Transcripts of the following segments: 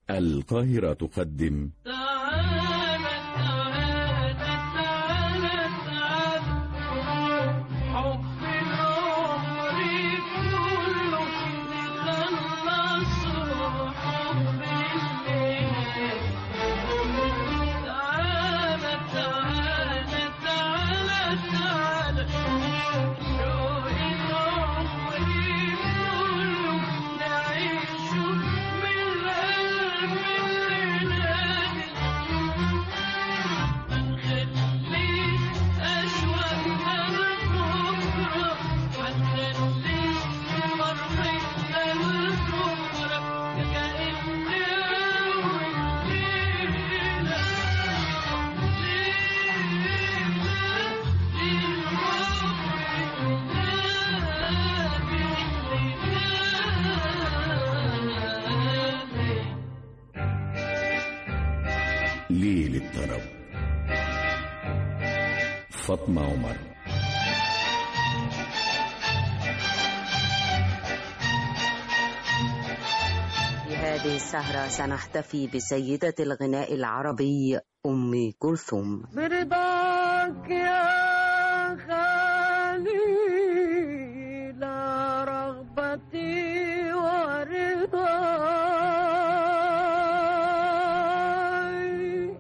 القاهرة تقدم تعالى تعالى تعالى تعالى حب العمر كله نخلصه حب الليل تعالى تعالى تعالى تعالى شوق العمر كله نعيشه من القلب اللي هنخليه أشواقنا لبكرة هنخليه فرحتنا لبكرة كأن أول ليلة ليلة ليل الطرب فاطمة عمر في هذه السهرة سنحتفي بسيدة الغناء العربي أم كلثوم برضاك يا خالي لا رغبتي ورضاي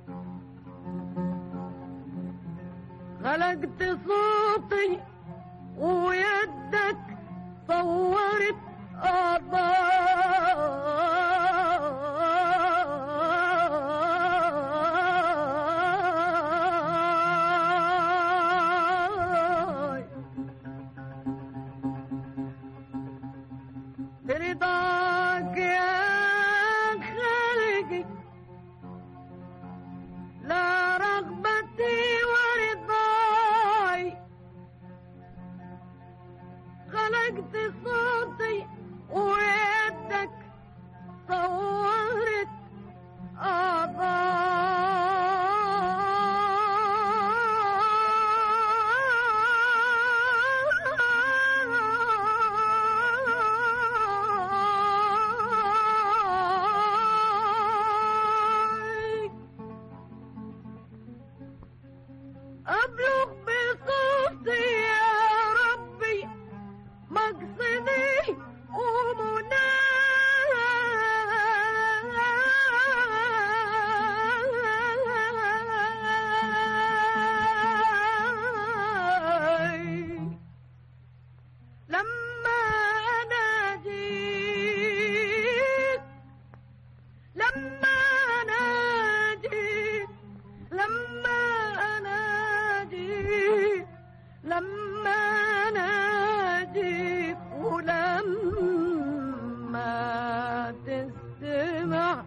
خلقت صوتي ويدك صورت أعضاي برضاك يا خالقي لا رغبتي ورضاي خلقت صوتي ويدك صورت أعضاي أبلغ بصوتي يا ربي مقصدي ومناي لما ناجيك لما ناجيك لما ناجيك لما ناجيك ولما تستمع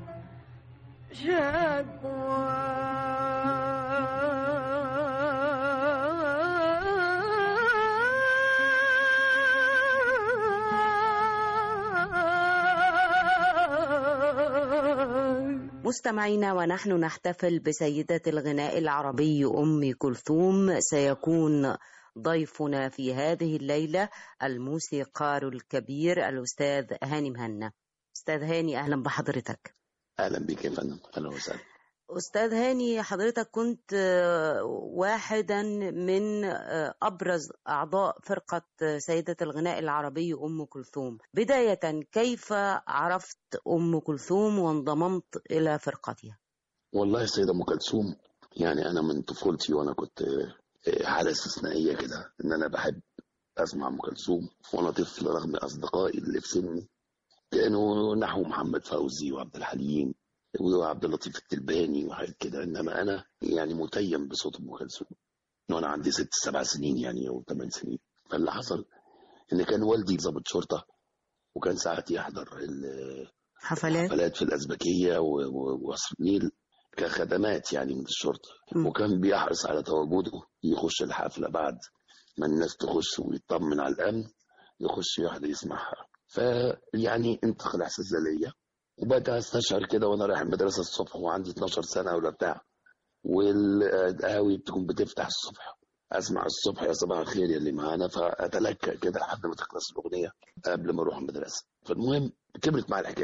شكوى مستمعينا ونحن نحتفل بسيدة الغناء العربي أم كلثوم سيكون ضيفنا في هذه الليلة الموسيقار الكبير الأستاذ هاني مهنا أستاذ هاني أهلا بحضرتك اهلا بك يا فندم اهلا وسهلا أستاذ هاني حضرتك كنت آه، واحدا من آه، أبرز أعضاء فرقة آه، سيدة الغناء العربي أم كلثوم بداية كيف عرفت أم كلثوم وانضممت إلى فرقتها والله السيده ام كلثوم يعني انا من طفولتي وانا كنت آه، حاله استثنائيه كده ان انا بحب اسمع ام كلثوم وانا طفل رغم اصدقائي اللي في سني كانوا نحو محمد فوزي وعبد الحليم وعبد اللطيف التلباني وحاجات كده انما انا يعني متيم بصوت ام كلثوم وانا عندي ست سبع سنين يعني او ثمان سنين فاللي حصل ان كان والدي ضابط شرطه وكان ساعات يحضر ال- حفلات حفلات في الأزبكية و- و- وقصر النيل كخدمات يعني من الشرطة م. وكان بيحرص على تواجده يخش الحفلة بعد ما الناس تخش ويطمن على الأمن يخش يحضر يسمعها فيعني انتقل إحساس ده ليا وبدأت أستشعر كده وأنا رايح المدرسة الصبح وعندي 12 سنة ولا بتاع والقهاوي بتكون بتفتح الصبح اسمع الصبح يا صباح الخير يا اللي معانا فاتلكى كده لحد ما تخلص الاغنيه قبل ما اروح المدرسه فالمهم كبرت معايا الحكايه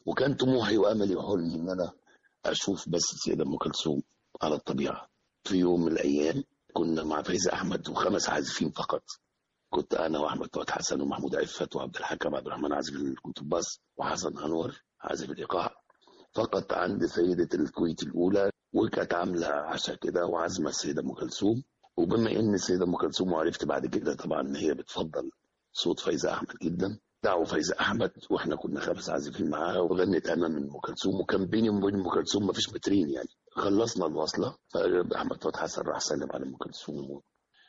وكان طموحي واملي وحلمي ان انا اشوف بس السيده ام كلثوم على الطبيعه في يوم من الايام كنا مع فايزه احمد وخمس عازفين فقط كنت انا واحمد فؤاد حسن ومحمود عفت وعبد الحكم عبد الرحمن عازف الكونترباس وحسن انور عازف الايقاع فقط عند سيده الكويت الاولى وكانت عامله عشاء كده وعازمه السيده ام كلثوم وبما ان السيده ام كلثوم وعرفت بعد كده طبعا ان هي بتفضل صوت فايزه احمد جدا دعوا فايزه احمد واحنا كنا خمس عازفين معاها وغنت انا من ام كلثوم وكان بيني وبين ام كلثوم مفيش مترين يعني خلصنا الوصله فاحمد فتحي حسن راح سلم على ام كلثوم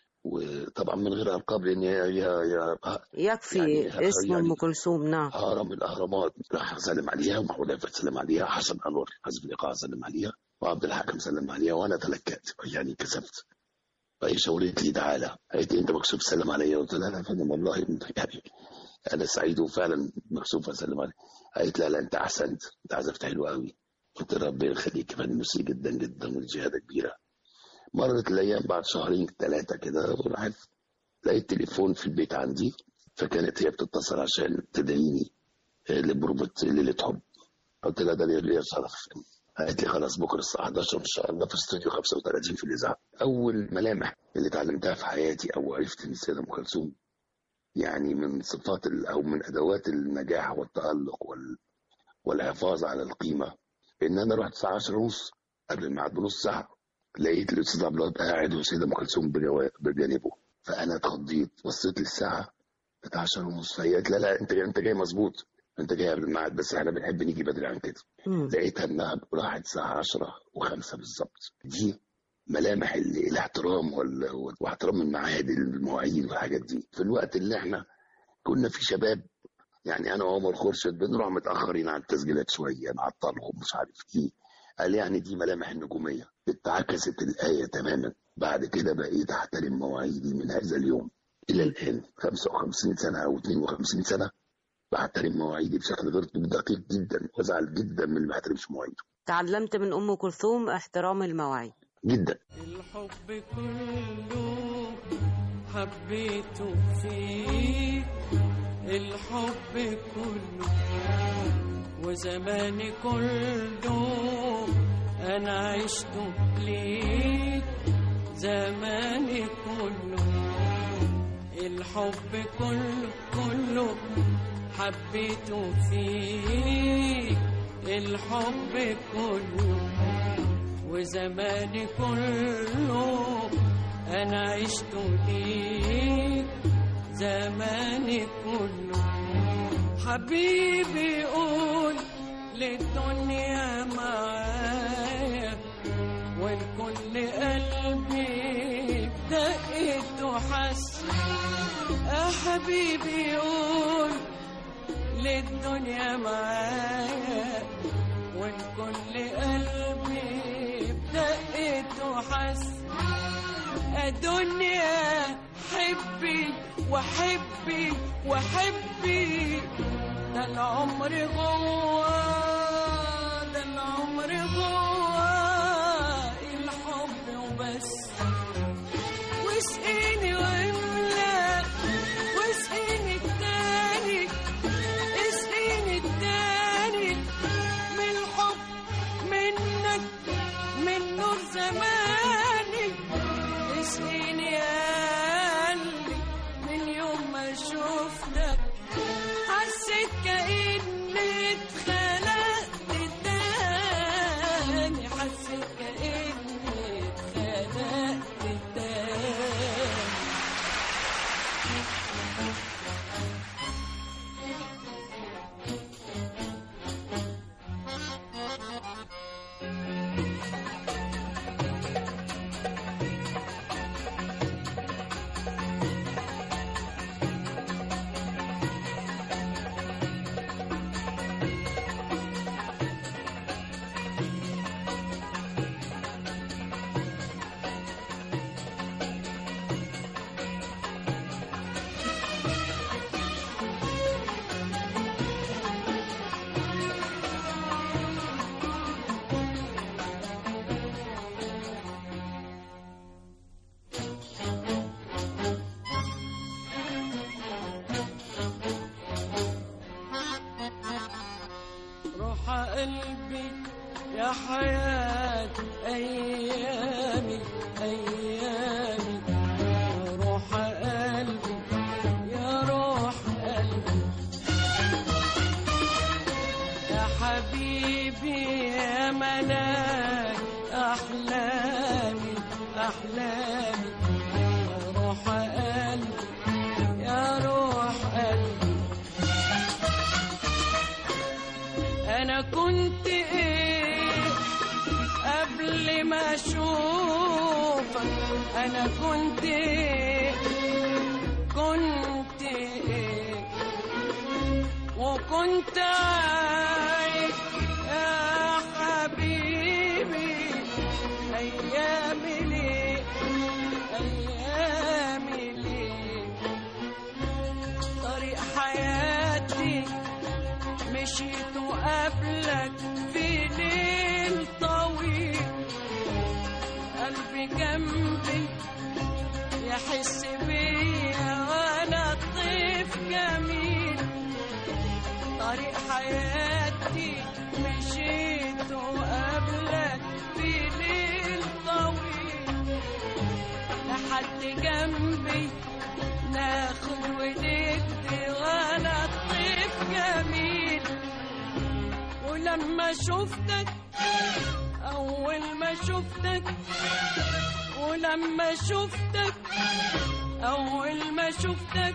وطبعا من غير القاب لان هي هي هي يكفي يعني- اسم يعني- ام كلثوم نعم هرم الاهرامات راح سلم عليها ومحمود عفت سلم عليها حسن انور حزب الايقاع سلم عليها وعبد الحكم سلم عليها وانا تلكأت يعني كسبت فهي شاورت لي تعالى قالت لي انت مكسوف تسلم عليا قلت لها لا يا فندم والله يعني انا سعيد وفعلا مكسوف اسلم عليك قالت لا لا انت احسنت انت عزفت حلو قوي قلت لها ربنا يخليك يا فندم ميرسي جدا جدا والجهاده كبيره مرت الايام بعد شهرين ثلاثه كده وراحت لقيت تليفون في البيت عندي فكانت هي بتتصل عشان تدعيني لبروفة ليلة حب قلت لها ده ليا شرف قالت لي خلاص بكره الساعه 11 ان شاء الله في استوديو 35 في الاذاعه اول ملامح اللي اتعلمتها في حياتي او عرفت ان السيده ام كلثوم يعني من صفات ال- او من ادوات النجاح والتالق وال والحفاظ على القيمه ان انا رحت الساعه 10 ونص قبل الميعاد بنص ساعه لقيت الاستاذ عبد الوهاب قاعد والسيده ام كلثوم بجوا- بجانبه فانا اتخضيت بصيت للساعه كانت 10 ونص فهي قالت لا لا انت انت جاي مظبوط انت جاي قبل الميعاد بس احنا بنحب نيجي بدري عن كده مم. لقيتها انها راحت الساعه 10 و5 بالظبط دي ملامح ال- الاحترام وال- واحترام الميعاد المواعيد والحاجات دي في الوقت اللي احنا كنا في شباب يعني انا وعمر خورشيد بنروح متاخرين على التسجيلات شويه نعطلهم مش عارف ايه قال يعني دي ملامح النجوميه اتعكست الايه تماما بعد كده بقيت احترم مواعيدي من هذا اليوم الى الان 55 سنه او 52 سنه بحترم مواعيدي بشكل غير دقيق جدا وازعل جدا من اللي ما بيحترمش مواعيده تعلمت من ام كلثوم احترام المواعيد جدا الحب كله حبيته فيك الحب كله وزماني كله انا عشته ليك زماني كله الحب كله كله حبيته فيك الحب كله وزماني كله انا عشت ليك زماني كله حبيبي قول للدنيا معايا والكل قلبي بدقت وحس يا حبيبي قول للدنيا معايا والكل قلبي بدقت وحس الدنيا حبي وحبي وحبي ده العمر جوا ده العمر جوا الحب وبس واسقيني واملا واسقيني التاني اسقيني التاني من الحب منك من نور زماني اسقيني يا قلبي من يوم ما شفتك حسيت كأني اتخلقت تاني حسيت كأني اتخلقت تاني يا حياة أيامي أيامي يا روح قلبي يا روح قلبي يا حبيبي يا ملاك أحلامي أحلامي يا روح قلبي يا روح قلبي أنا كنت إيه قبل ما أشوفك أنا كنت إيه كنت إيه وكنت عايش يا حبيبي أيامي ليه أيامي ليه طريق حياتي مشيت قبلك في ليل طويل قلبي جنبي يحس بيا وانا طيف جميل طريق حياتي مشيت قبلك في ليل طويل لحد جنبي ناخد وندي وانا طيف جميل ولما شفتك اول ما شفتك ولما شفتك اول ما شفتك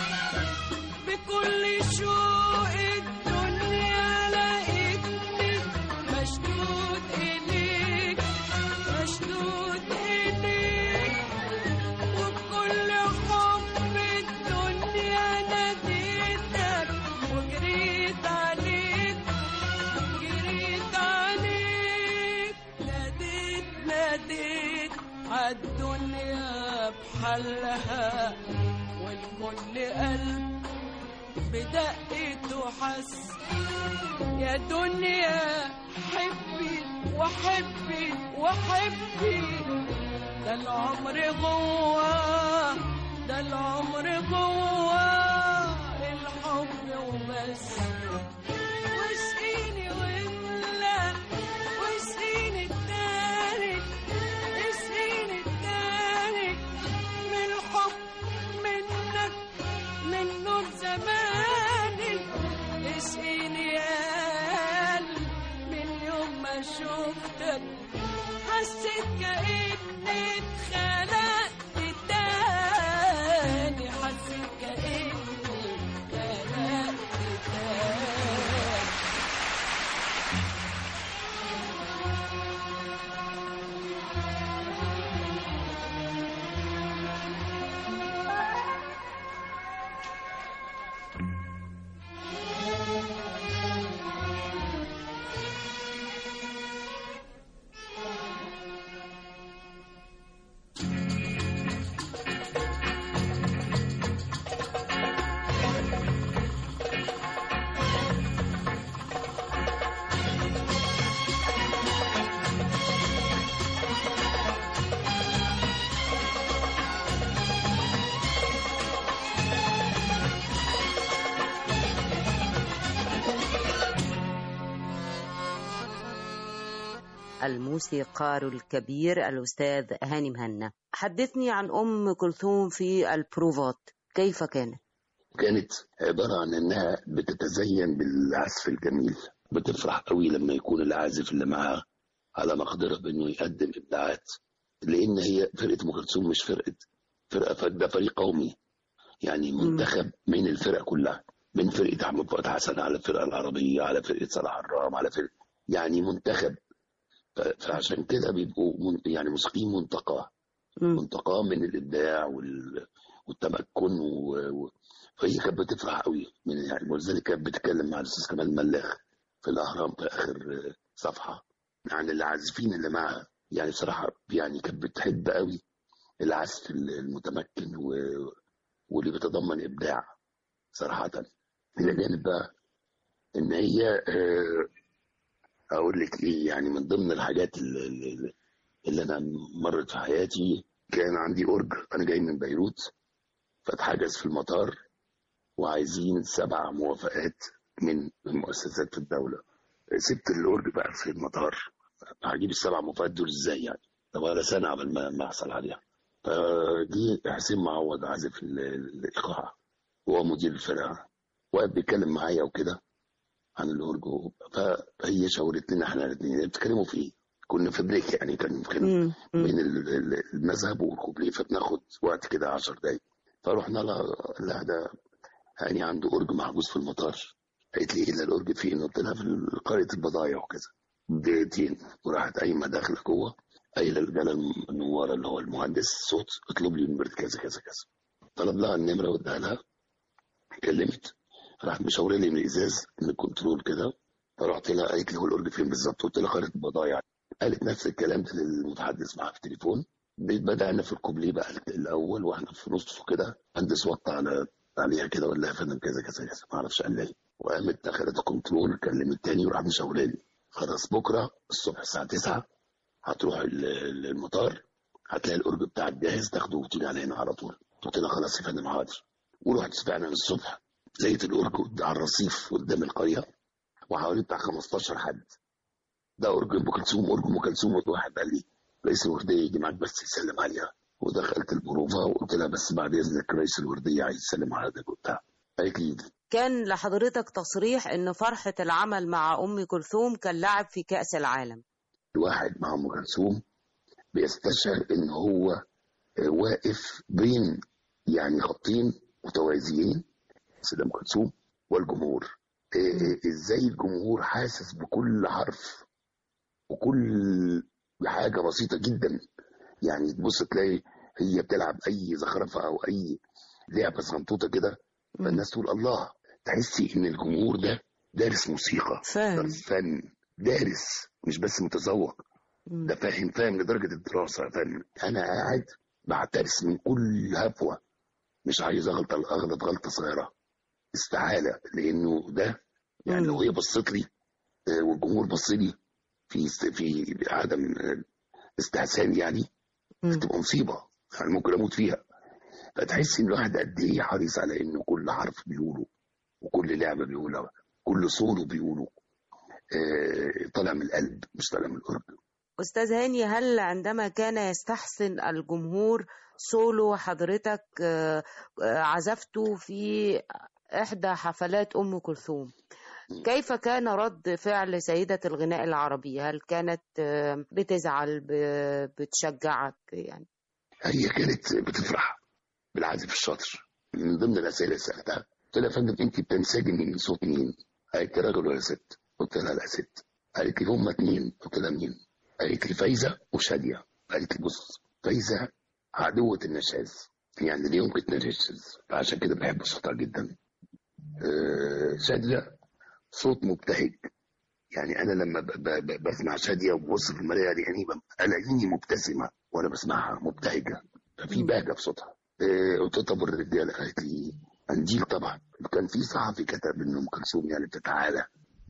بكل شوق الدنيا لقيتني مشدود إليك مشدود إليك وبكل حب الدنيا ناديتك وجريت عليك جريت عليك ناديت ناديت عالدنيا بحلها والكل قلب بدقته حس يا دنيا حبي وحبي وحبي ده العمر جوه ده العمر جوه الحب وبس واسقيني واملا واسقيني التاني اسقيني التاني من الحب منك من نور زماني اسقيني يا قلبي من يوم ما شفتك حسيت كأني اتخلقت تاني حسيت كأني اتخلقت تاني الموسيقار الكبير الأستاذ هاني مهنا حدثني عن أم كلثوم في البروفات كيف كانت؟ كانت عبارة عن إنها بتتزين بالعزف الجميل بتفرح قوي لما يكون العازف اللي معاها على مقدرة بإنه يقدم إبداعات لأن هي فرقة أم كلثوم مش فرقة فرقة ده فريق قومي يعني منتخب من الفرق كلها من فرقة أحمد فؤاد حسن على الفرقة العربية على فرقة صلاح الرام على فرقة يعني منتخب ف- فعشان كده بيبقوا من يعني موسيقيين منتقاه مم. منتقاه من الابداع وال... والتمكن و... و... فهي كانت بتفرح قوي من يعني ولذلك كانت بتتكلم مع الاستاذ كمال ملاخ في الاهرام في اخر صفحه عن العازفين اللي معها يعني بصراحه يعني كانت بتحب قوي العزف المتمكن و... واللي بيتضمن ابداع صراحه الى جانب بقى ان هي آه، اقول لك ايه يعني من ضمن الحاجات اللي, اللي- اللي انا مرت في حياتي كان عندي اورج انا جاي من بيروت فاتحجز في المطار وعايزين سبع موافقات من مؤسسات الدوله سبت الاورج بقى في المطار هجيب السبع مفاهات دول ازاي يعني طب ولا سنه قبل ما ما احصل عليها فجي حسين معوض عازف ال- ال- الايقاع وهو مدير الفرقه وقف بيتكلم معايا وكده عن الاورجو فهي شاورت لنا احنا الاثنين بتتكلموا في ايه؟ كنا في بريك يعني كان كان مم. مم. بين ال- ال- المذهب والكوبليه فبناخد وقت كده 10 دقايق فرحنا لها لا ده هاني عنده أورج محجوز في المطار قالت لي ايه ده الأورج فين؟ قلت لها في قرية البضايع وكذا دقيقتين وراحت قايمة داخلة جوه قايلة للجلال النوار اللي هو المهندس صوت اطلب لي نمرة كذا كذا كذا طلب لها النمرة واداها لها كلمت راحت مشاورة لي من الإزاز من الكنترول كده فرحت لها قالت لي هو الأورج فين بالظبط؟ قلت لها قرية البضايع قالت نفس الكلام ده للمتحدث معاها في التليفون بدأنا في الكوبليه بقى الأول واحنا في نصه كده مهندس وطى على عليها كده ولا يا فندم كذا كذا كذا ما اعرفش قال لي إيه. وقامت دخلت الكنترول كلمت تاني وراح مشاورة لي خلاص بكره الصبح الساعة 9 هتروح ال- ال- المطار هتلاقي الأورج بتاعك جاهز تاخده وتيجي على هنا على طول قلت لها خلاص يا فندم حاضر ورحت فعلا الصبح لقيت الأورج قد- على الرصيف قدام القرية وحوالي بتاع 15 حد ده أورج أم كلثوم أورج أم كلثوم واحد قال لي رئيس الوردية يجي معاك بس يسلم عليها ودخلت البروفة وقلت لها بس بعد إذنك رئيس الوردية عايز يسلم على حضرتك وبتاع قالت لي كان لحضرتك تصريح ان فرحة العمل مع ام كلثوم كان لعب في كأس العالم الواحد مع ام كلثوم بيستشعر ان هو آه، واقف بين يعني خطين متوازيين سيدة ام كلثوم والجمهور آه، آه، ازاي الجمهور حاسس بكل حرف وكل حاجه بسيطه جدا يعني تبص تلاقي هي بتلعب اي زخرفه او اي لعبه صنطوطه كده فالناس تقول الله تحسي ان الجمهور ده دارس موسيقى فاهم دارس فن دارس مش بس متذوق مم. ده فاهم فاهم لدرجه الدراسه فاهم انا قاعد بعترس من كل هفوه مش عايز اغلط اغلط غلطه صغيره استحاله لانه ده يعني مم. لو هي بصت لي آه، والجمهور بص لي في است- في عدم آه، استحسان يعني مم. تبقى مصيبه يعني ممكن اموت فيها فتحس ان الواحد قد ايه حريص على انه كل حرف بيقوله وكل لعبه بيقولها كل صوره بيقوله آه، طالع من القلب مش طالع من القرب أستاذ هاني هل عندما كان يستحسن الجمهور سولو حضرتك آه، آه، عزفته في إحدى حفلات أم كلثوم كيف كان رد فعل سيدة الغناء العربي هل كانت آه، بتزعل ب- بتشجعك يعني هي كانت بتفرح بالعازف الشاطر من ضمن الاسئله اللي سالتها قلت لها يا فندم انت بتنسجمي من صوت مين؟ قالت لي راجل ولا ست؟ قلت لها لا ست قالت لي هما اتنين قلت لها مين؟ قالت لي فايزه وشاديه قالت لي بص فايزه عدوة النشاز يعني لا يمكن تنشز فعشان كده بحب صوتها جدا آه، شاديه صوت مبتهج يعني انا لما ب- ب- ب- بسمع شاديه وببص في المرايه يعني الاقيني مبتسمه وانا بسمعها مبتهجه ففي بهجه في صوتها إيه، قلت لها طب الرجاله قالت لي قنديل طبعا كان في صحفي كتب ان ام كلثوم يعني بتتعالى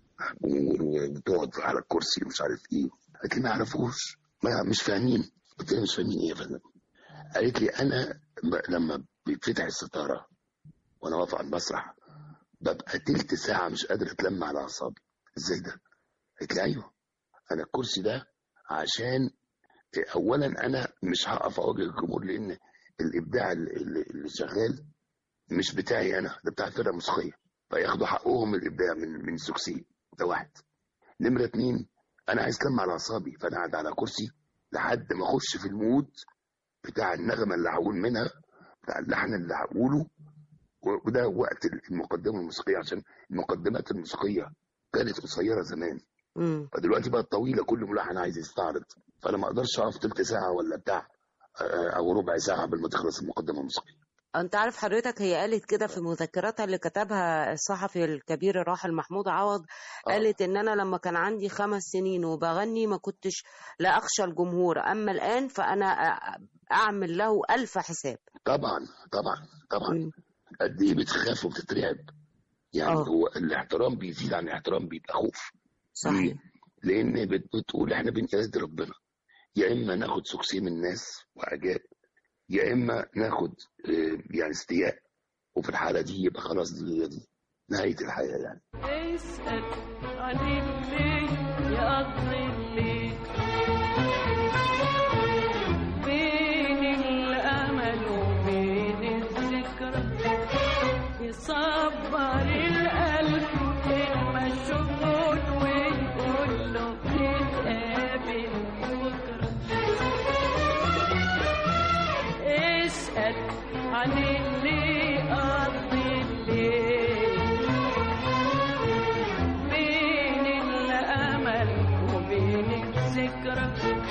و- وبتقعد على الكرسي ومش عارف ايه قالت لي ما يعرفوش ما مش فاهمين قلت لها مش فاهمين ايه يا فندم قالت لي انا ب- لما بيتفتح الستاره وانا واقف على المسرح ببقى تلت ساعه مش قادر اتلم على اعصابي ازاي ده؟ قالت لي ايوه انا الكرسي ده عشان اولا انا مش هقف اواجه الجمهور لان الابداع اللي, اللي اللي شغال مش بتاعي انا ده بتاع الفرقه الموسيقيه فياخدوا حقهم الابداع من من سوكسي ده واحد نمره اتنين انا عايز اتلم على اعصابي فانا قاعد على كرسي لحد ما اخش في المود بتاع النغمه اللي هقول منها بتاع اللحن اللي هقوله و- وده وقت المقدمه الموسيقيه عشان المقدمات الموسيقيه كانت قصيره زمان مم. فدلوقتي بقت طويله كل ملحن عايز يستعرض فانا ما اقدرش اقف تلت ساعه ولا بتاع آه، او ربع ساعه قبل ما تخلص المقدمه الموسيقيه انت عارف حضرتك هي قالت كده في مذكراتها اللي كتبها الصحفي الكبير الراحل محمود عوض آه. قالت ان انا لما كان عندي خمس سنين وبغني ما كنتش لا اخشى الجمهور اما الان فانا أ- اعمل له الف حساب طبعا طبعا طبعا مم. قد ايه بتخاف وبتترعب يعني آه. هو الاحترام بيزيد عن الاحترام بيبقى خوف صحيح لان بت- بتقول احنا بنقيد ربنا يا اما ناخد سكسي من الناس واعجاب يا اما ناخد آه، يعني استياء وفي الحاله دي يبقى خلاص دي هي دي نهايه الحياه يعني اسأل عن الليل يا قضي الليل يعني اللي قضي الليل بين الأمل وبين الذكرى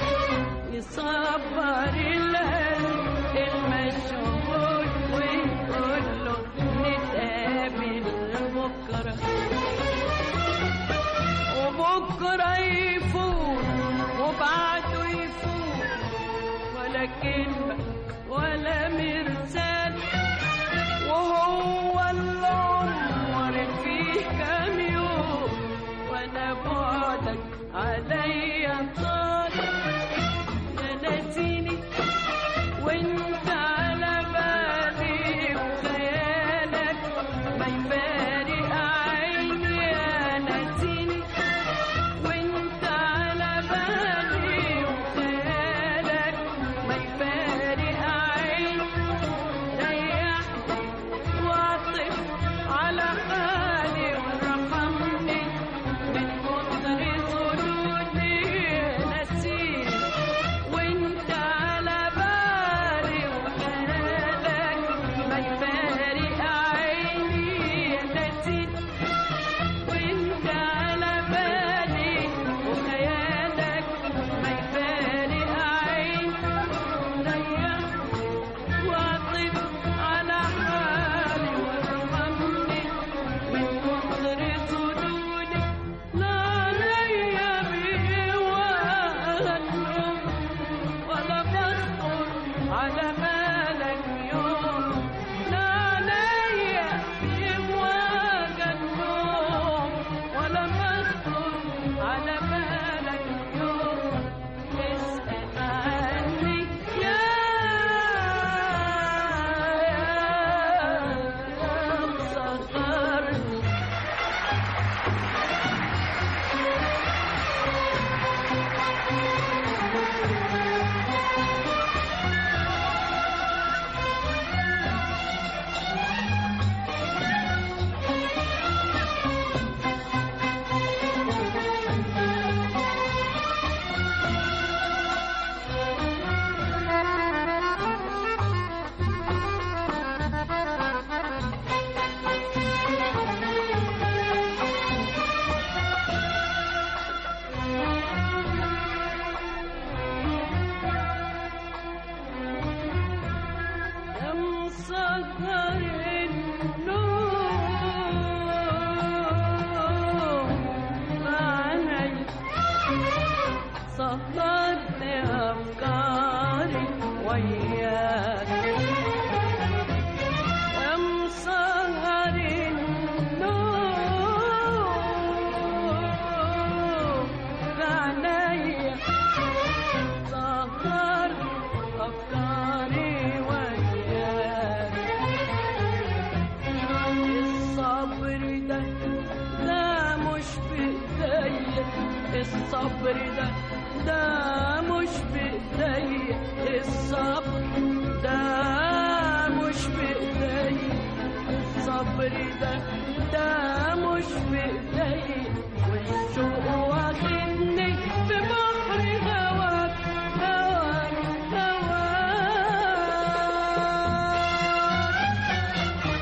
يصبر القلب المشغول ويقول له نتقابل بكرة وبكرة يفوت وبعده يفوت ولا كلمة ولا مرسال وهو العمر فيه كام يوم وانا بعدك عليا طال يا ناسيني وانت على بالي وخيالك ما يفارق عيني يا ناسيني وانت على بالي وخيالك ما يفارق عيني ريحني واعطف على حالي وارحمني من كتر ظنوني نسيني وانت على بالي وخيالك ما يفارق عيني نسيني وانت على بالي وخيالك ما يفارق عيني ريحني واعطف على حالي وارحمني من كتر ظنوني لا عليا به وأهنم ولا بخطر على بالك يوم لا عليا به وأهنم ولا بخطر على بالك يوم اسأل عني يا مسخرني يا مسهر النوم معني سهرت أفكاري وياك يا مسهر النوم معني سهر أفكاري وياك الصبر ده ده مش بإيديا الصبر ده ده مش بإيديا الصبر ده مش بإيديا الصبر ده ده مش بإيديا والشوق واخدني في بحر هواك هواك هواك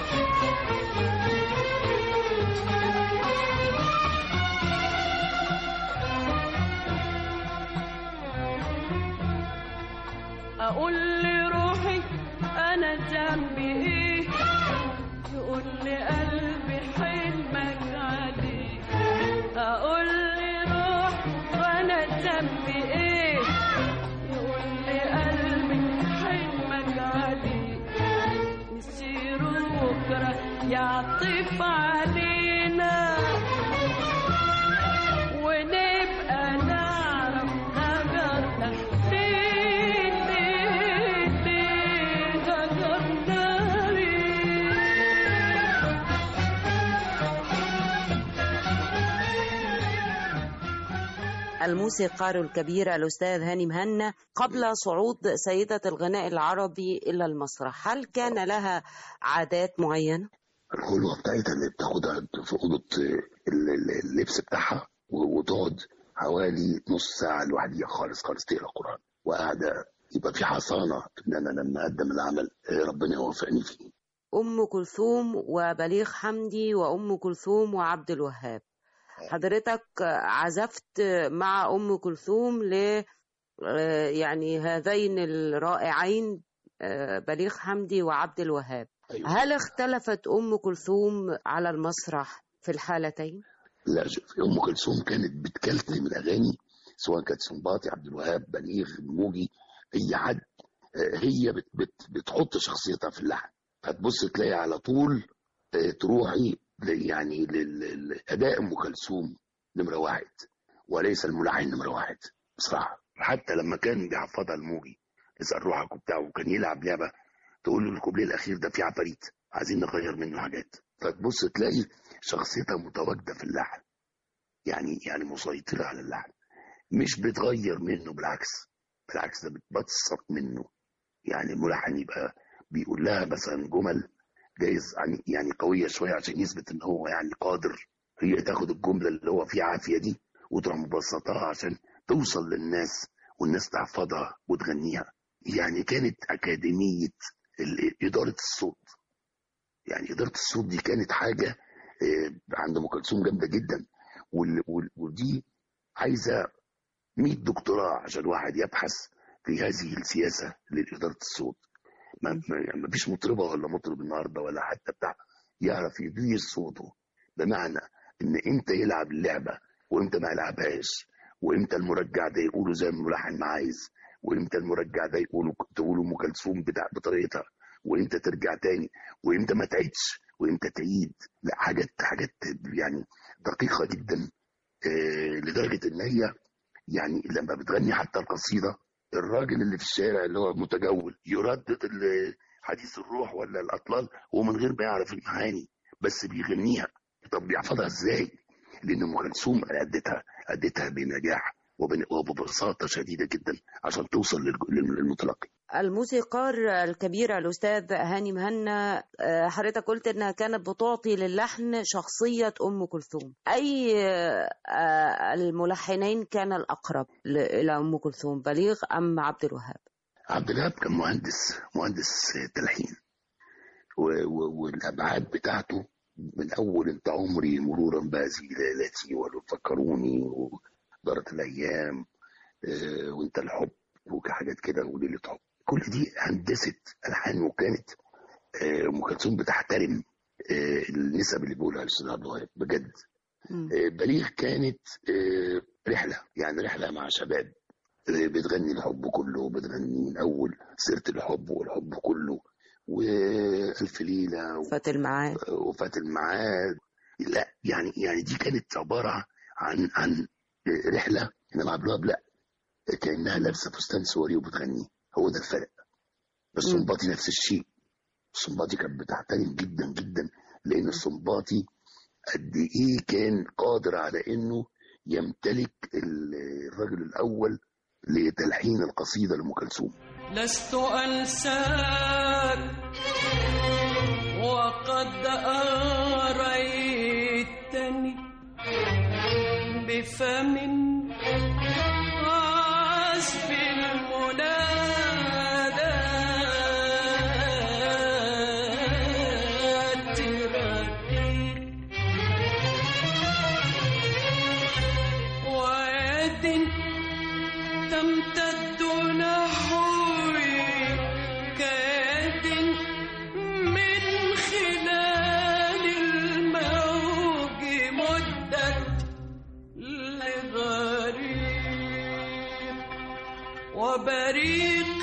اقول لروحي انا ذنبي ايه يقول لي قلبي حلمك عليه اقول لروحي وانا ذنبي ايه يقول لي قلبي حلمك عليه نسير بكره يعطف علينا ونبقى نعرف هجرنا ليه ليه ليه هجرنا ليه الموسيقار الكبير الأستاذ هاني مهنا قبل صعود سيدة الغناء العربي إلى المسرح هل كان لها عادات معينة؟ الخلوة بتاعتها اللي بتاخدها في أوضة ال- ال- اللبس بتاعها و- وتقعد حوالي نص ساعة لوحديها خالص خالص تقرا قرآن وقاعدة يبقى في حصانه ان انا لما اقدم العمل آه، ربنا يوفقني فيه أم كلثوم وبليغ حمدي وأم كلثوم وعبد الوهاب حضرتك عزفت مع أم كلثوم ل آه، يعني هذين الرائعين آه، بليغ حمدي وعبد الوهاب أيوة. هل اختلفت أم كلثوم على المسرح في الحالتين؟ لا شوف ام كلثوم كانت بتكلتم الاغاني سواء كانت سنباطي عبد الوهاب بليغ الموجي اي حد آه، هي بت بت بتحط شخصيتها في اللحن فتبص تلاقي على طول آه، تروحي ل- يعني لل- لاداء ام كلثوم نمره واحد وليس الملحن نمره واحد بصراحه حتى لما كان بيحفظها الموجي اسال روحك وبتاع وكان يلعب لعبه تقول له الكوبليه الاخير ده فيه عفاريت عايزين نغير منه حاجات فتبص تلاقي شخصيتها متواجده في اللحن يعني يعني مسيطره على اللحن مش بتغير منه بالعكس بالعكس ده بتبسط منه يعني الملحن يبقى بيقول لها مثلا جمل جايز يعني يعني قويه شويه عشان يثبت ان هو يعني قادر هي تاخد الجمله اللي هو فيها عافيه دي وتروح مبسطاها عشان توصل للناس والناس تحفظها وتغنيها يعني كانت اكاديميه ال- اداره الصوت يعني اداره الصوت دي كانت حاجه آه، عند ام كلثوم جامده جدا وال- وال- ودي عايزه 100 دكتوراه عشان واحد يبحث في هذه السياسه لاداره الصوت ما ما- يعني ما فيش مطربه ولا مطرب النهارده ولا حتى بتاع يعرف يدير صوته بمعنى ان امتى يلعب اللعبه وامتى ما يلعبهاش وامتى المرجع ده يقوله زي ما الملحن ما عايز وامتى المرجع ده يقوله تقوله ام كلثوم بتاع بطريقتها وامتى ترجع تاني وامتى ما تعيدش وامتى تعيد لا حاجات حاجات يعني دقيقه جدا آه، لدرجه ان هي يعني لما بتغني حتى القصيده الراجل اللي في الشارع اللي هو متجول يردد ال- حديث الروح ولا الاطلال ومن غير ما يعرف المعاني بس بيغنيها طب بيحفظها ازاي؟ لان ام كلثوم ادتها ادتها بنجاح وبن- وببساطه شديده جدا عشان توصل للج- للمتلقي الموسيقار الكبير الأستاذ هاني مهنا آه، حضرتك قلت إنها كانت بتعطي للحن شخصية أم كلثوم أي آه، الملحنين كان الأقرب ل- إلى أم كلثوم بليغ أم عبد الوهاب عبد الوهاب كان مهندس مهندس تلحين و- و- والابعاد بتاعته من اول انت عمري مرورا بهذه ليلتي ولو فكروني ودارت الايام آه، وانت الحب وحاجات كده وليله حب كل دي هندسه الحان وكانت آه، ام كلثوم بتحترم آه، النسب اللي بيقولها الاستاذ عبد الوهاب بجد مم. آه، بليغ كانت آه، رحله يعني رحله مع شباب آه، بتغني الحب كله بتغني من اول سيره الحب والحب كله والف ليله و- فات المعاد وفات الميعاد لا يعني يعني دي كانت عباره عن عن رحله انما عبد الوهاب لا كانها لابسه فستان سوري وبتغني هو ده الفرق بس مم. سنباطي نفس الشيء السنباطي كانت بتحترم جدا جدا لان السنباطي قد ايه كان قادر على انه يمتلك ال- الرجل الاول لتلحين القصيده لام كلثوم لست أنساك وقد أريتني بفم عزف المنادات رقيق ويد تمتد نحوي كيد من خلال الموج مدت لغريب وبريق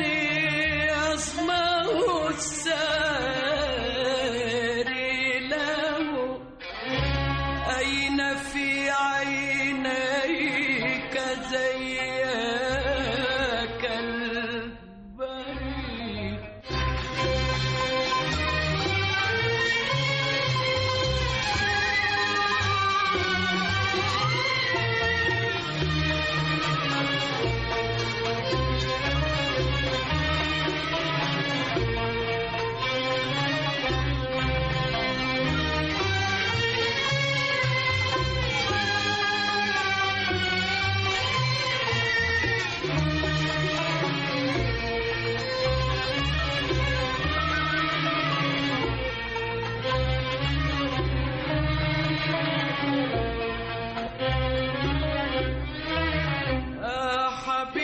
يصمه الساري له أين في عينيك زيك البريد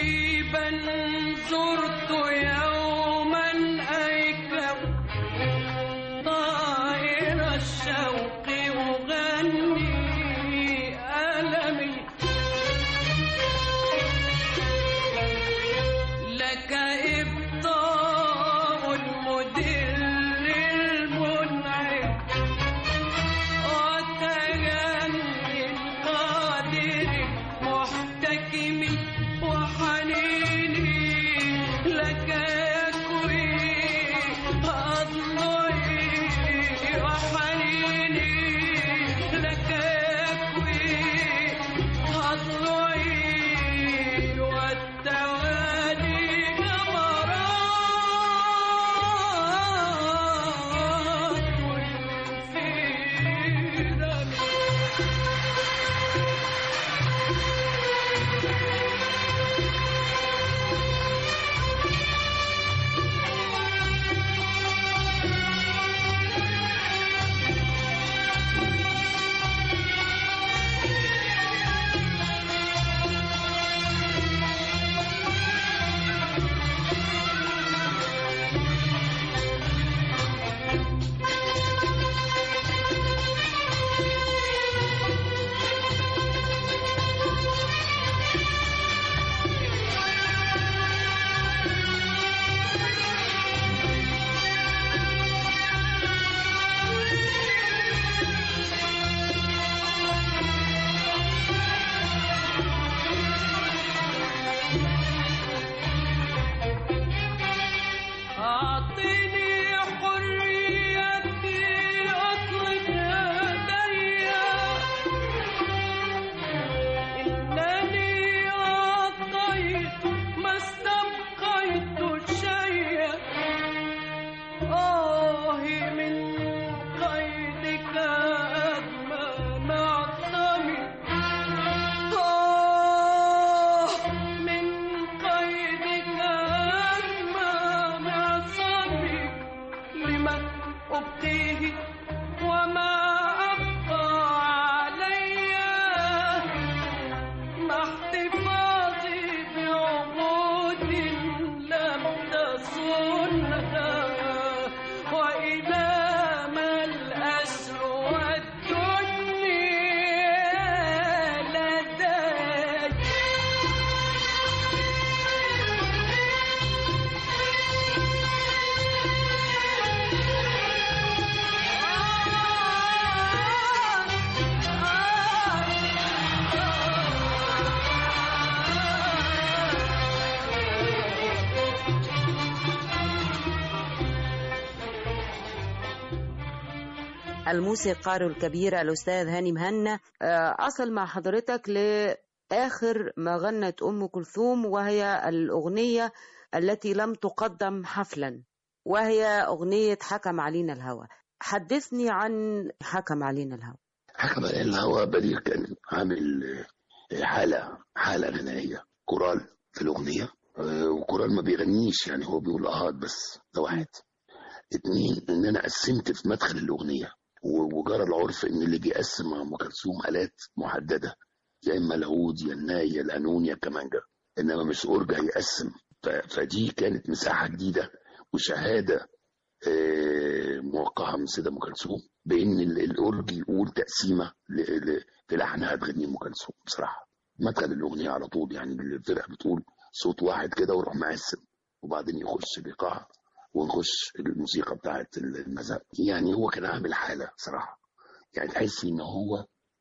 غريبا زرت يوما أيكم طائر الشوق أغني ألمي لك إبطاء المدر المنعم وتجني القادر محتكم وحنيني لك يكوي أضلعي وحنيني لك يكوي أضلعي والتوالي جمرات في دمي أعطني حريتي أطلق يدي إنني أعطيت ما استبقيت شيئا آه من قيدك أدمى معصمي آه من قيدك أدمى معصمي لمن أبقيه وما أبقى علي مع احتفاظي بعهود لم تصنها وإلى ما الأسر والدنيا لدي الموسيقار الكبير الأستاذ هاني مهنا آه، أصل مع حضرتك لآخر ما غنت أم كلثوم وهي الأغنية التي لم تقدم حفلا وهي أغنية حكم علينا الهوى حدثني عن حكم علينا الهوى حكم علينا الهوى بدير كان عامل آه، حالة حالة غنائية كورال في الأغنية آه، وكورال ما بيغنيش يعني هو بيقول آهات بس ده واحد اتنين إن أنا قسمت في مدخل الأغنية و- وجرى العرف إن اللي بيقسم مع أم كلثوم آلات محددة يا إما العود يا الناي يا القانون يا الكمانجا إنما مش أورجا يقسم ف- فدي كانت مساحة جديدة وشهادة آه، موقعة من سيدة أم كلثوم بإن ال- الأورج يقول تقسيمة ل- ل- في لحن هتغنيه أم كلثوم بصراحة مدخل الأغنية على طول يعني الفرقة بتقول صوت واحد كده ويروح مقسم وبعدين يخش الإيقاع ونخش الموسيقى بتاعت المذهب يعني هو كان عامل حالة صراحة يعني تحسي إن هو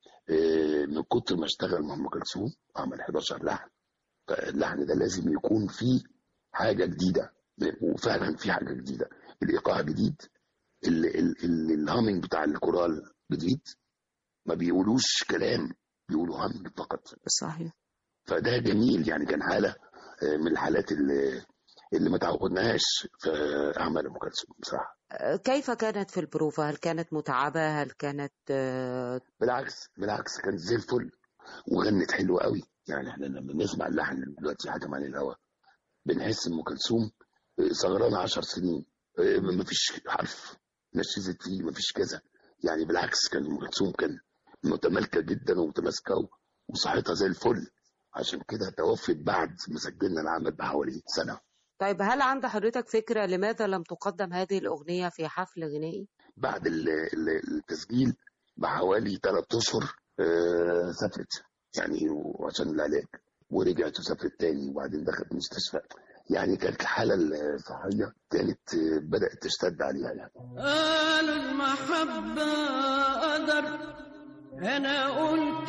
آه، من كتر ما اشتغل مع أم كلثوم عمل 11 لحن فاللحن ده لازم يكون فيه حاجة جديدة وفعلا في حاجة جديدة الإيقاع جديد ال- ال- ال- الهامينج بتاع الكورال جديد ما بيقولوش كلام بيقولوا هامينج فقط صحيح فده جميل يعني كان حالة آه، من الحالات اللي اللي ما تعودناهاش في أعمال أم كلثوم بصراحة آه، كيف كانت في البروفة هل كانت متعبة هل كانت آه، بالعكس بالعكس كانت زي الفل وغنت حلوة قوي يعني احنا لما بنسمع اللحن اللي دلوقتي حكم عن الهوى بنحس ام كلثوم سهرانة عشر سنين اه، مفيش حرف نشزت فيه مفيش كذا يعني بالعكس كان ام كلثوم كان متمالكة جدا ومتماسكة و- وصحتها زي الفل عشان كده توفت بعد ما سجلنا العمل بحوالي سنة طيب هل عند حضرتك فكرة لماذا لم تقدم هذه الأغنية في حفل غنائي؟ بعد ال- ال- التسجيل بحوالي ثلاث أشهر آه، سافرت يعني وعشان العلاج ورجعت وسافرت تاني وبعدين دخلت مستشفى يعني كانت الحالة الصحية كانت آه، بدأت تشتد عليها يعني قالوا المحبة قدر أنا قلت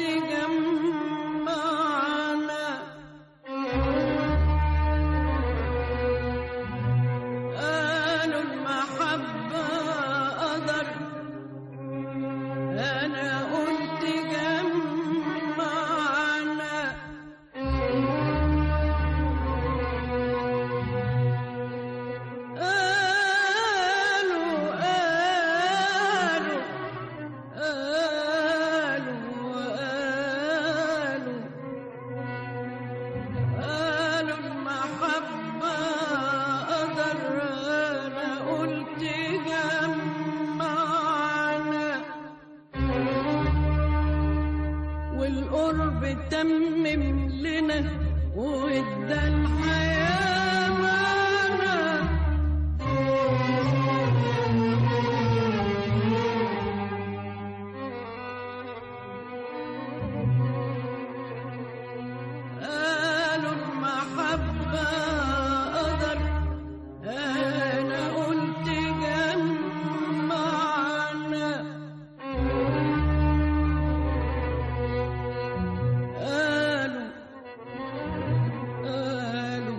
جمعنا قالوا المحبة قدر أنا قلت جمعنا قالوا قالوا قالوا قالوا قالوا المحبة قدر أنا قلت جمعنا والقرب تمم لنا وادى الحياة معنا قالوا المحبة قدر أنا قلت جمعنا قالوا قالوا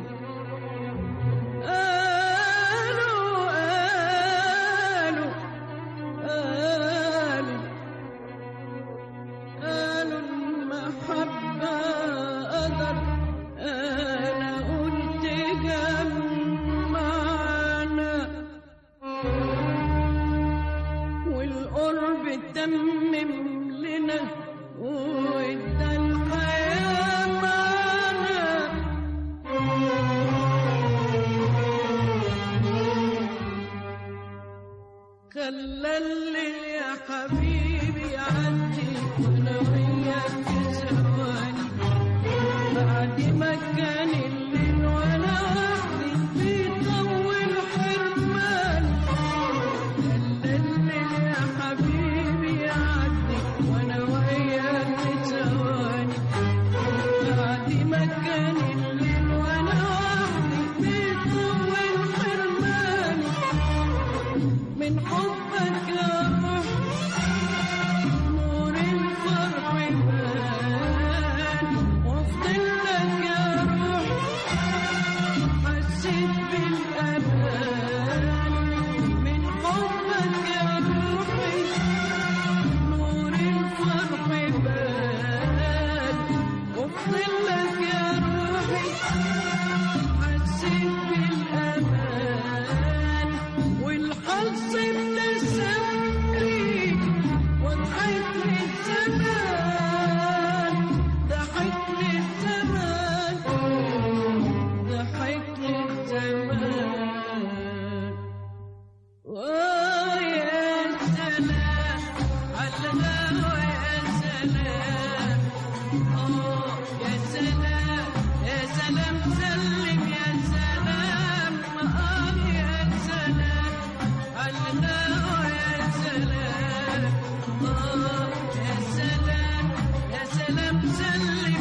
قالوا قالوا قالوا قالوا المحبة قدر أنا قلت جمعنا والقرب تمم لنا وادى الحياة معنا خلى الليل يا حبيبي يعدي وانا وياك في ثواني بعد ما كان الليل وانا وحدي بيطول حرماني خلى الليل يا حبيبي يعدي وانا وياك في ثواني بعد ما كان الليل وانا وحدي بيطول حرماني من حبك يا روح نور الفرح بان وافضل لك يا روح حسيت بالامان من حبك يا روحي نور الفرح بان وافضل لك يا روحي حسيت بالامان والحظ ابتسملي وضحك لي الزمان ضحك لي الزمان ضحك لي الزمان ويا سلام على الهوى يا سلام آه يا سلام يا سلام سلم يا سلام آه يا سلام على الهوى يا سلام آه يا سلام يا سلام سلم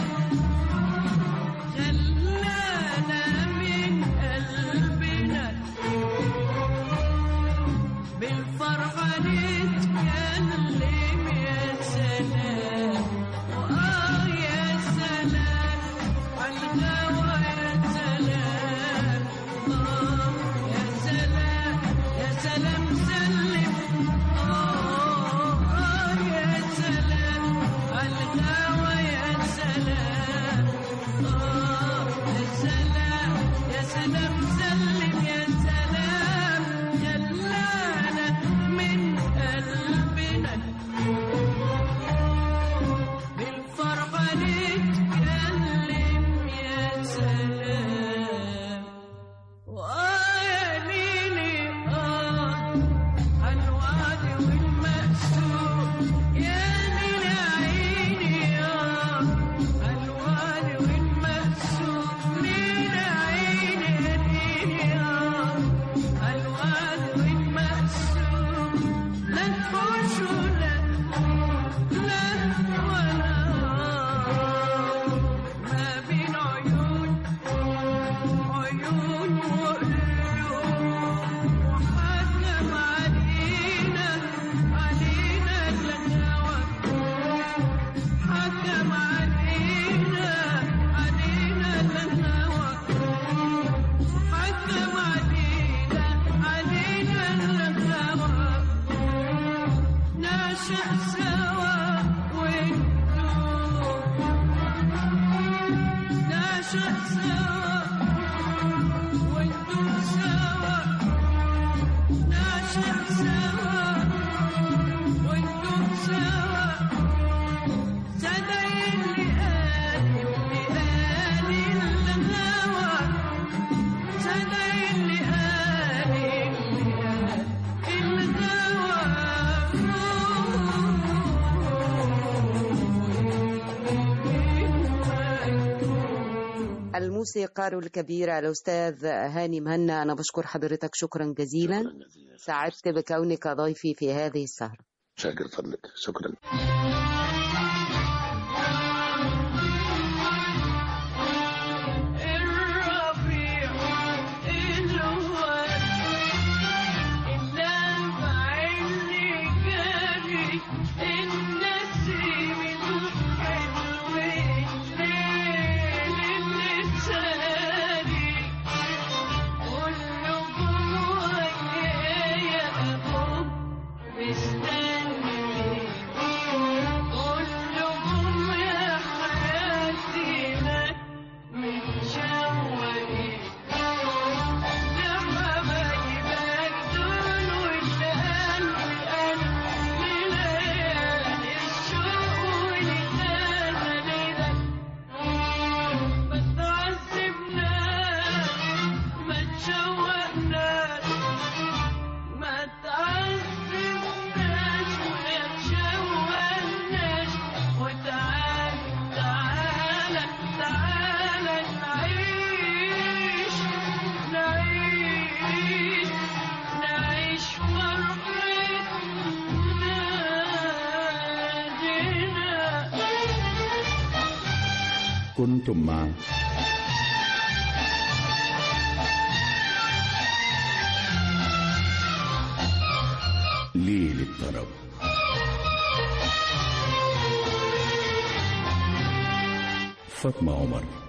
خلانا من قلبنا بالفرحة نتكلم يا سلام وآه يا سلام عالهوى يا سلام نعشق سوا وندوب سوا نعشق سوا وندوب سوا صدق اللي قال اللي قال الهوى صدق اللي قال اللي قال الهوى الموسيقار الكبير الأستاذ هاني مهنا أنا بشكر حضرتك شكرا جزيلا شكرا جزيلا سعدت بكونك ضيفي في هذه السهرة شاكر فضلك شكرا الربيع الواد اللمع اللي جاري النسيم الحلو الليل اللي ساري والنجوم ويايا أبوك مستني كلهم يا حياتي لك متشوقين لحبايبك دول والقلب قلب لليالي الشوق والندى لك ما تعذبناش ما تشوقناش ما تعذبناش ولا تشوقناش وتعال تعال تعال نعيش نعيش نعيش فرحتنا كنتم مع ليل الطرب فاطمة عمر